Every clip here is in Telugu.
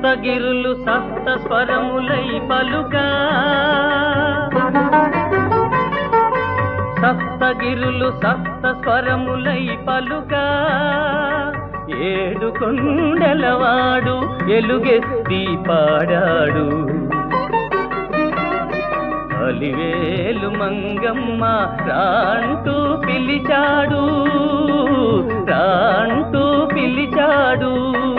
సప్తగిరులు సప్త స్వరములై పలుగా సప్తగిరులు సప్త స్వరములై పలుగా ఏడు కొండలవాడు ఎలుగెత్తి పాడాడు అలివేలు మంగమ్మ రాంటూ పిలిచాడు రాంటూ పిలిచాడు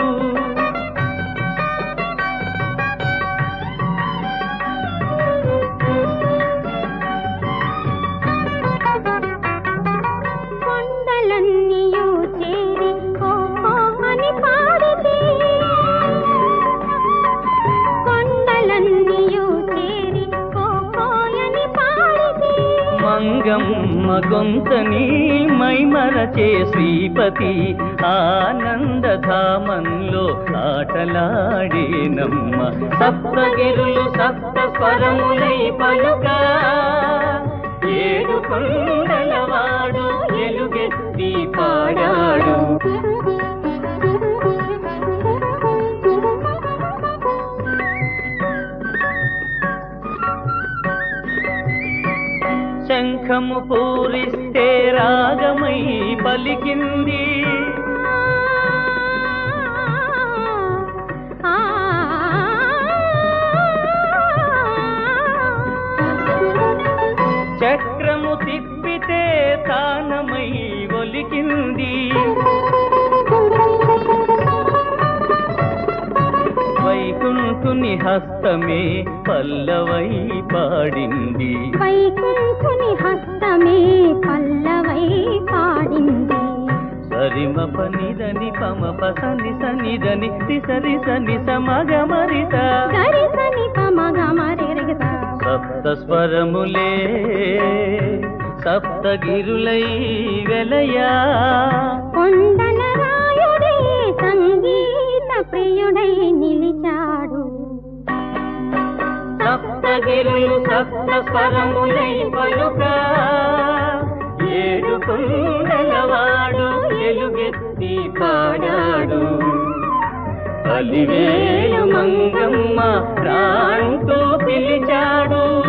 కొండలన్నీయు చేరి ఓ ఓ అని పాడితే కొండలన్నీయు చేరి ఓ ఓ అని పాడితే మంగమ్మ గొంతని మైమరచే శ్రీపతి ఆనందధామంలో ఆటలాడేనమ్మ సప్తగిరులు సప్త స్వరములై పలుగా ఏడు కొండలవాడు ఎలుగెత్తి పాడాడు శంఖము పూరిస్తే రాగమై పలికింది ఆ చక్రము తిప్పితే తానమై ఒలికింది వైకుంఠుని హస్తమే పల్లవై పాడింది వైకుంఠుని హస్తమే పల్లవై పాడింది సరిమ పనిదని పమ పసని సనిదని తిసరి సని సమగమరిత గరిసని పమగమరెగత సప్త స్వరములే సప్తగిరులై వెలయా కొండల రాయుడే సంగీత ప్రియుడై నిలిచాడు సప్తగిరులు సప్త స్వరములై పలుగా ఏడు కుండలవాడు ఎలుగెత్తి పాడాడు అలివేలు మంగమ్మ రాంటూ పిలిచాడు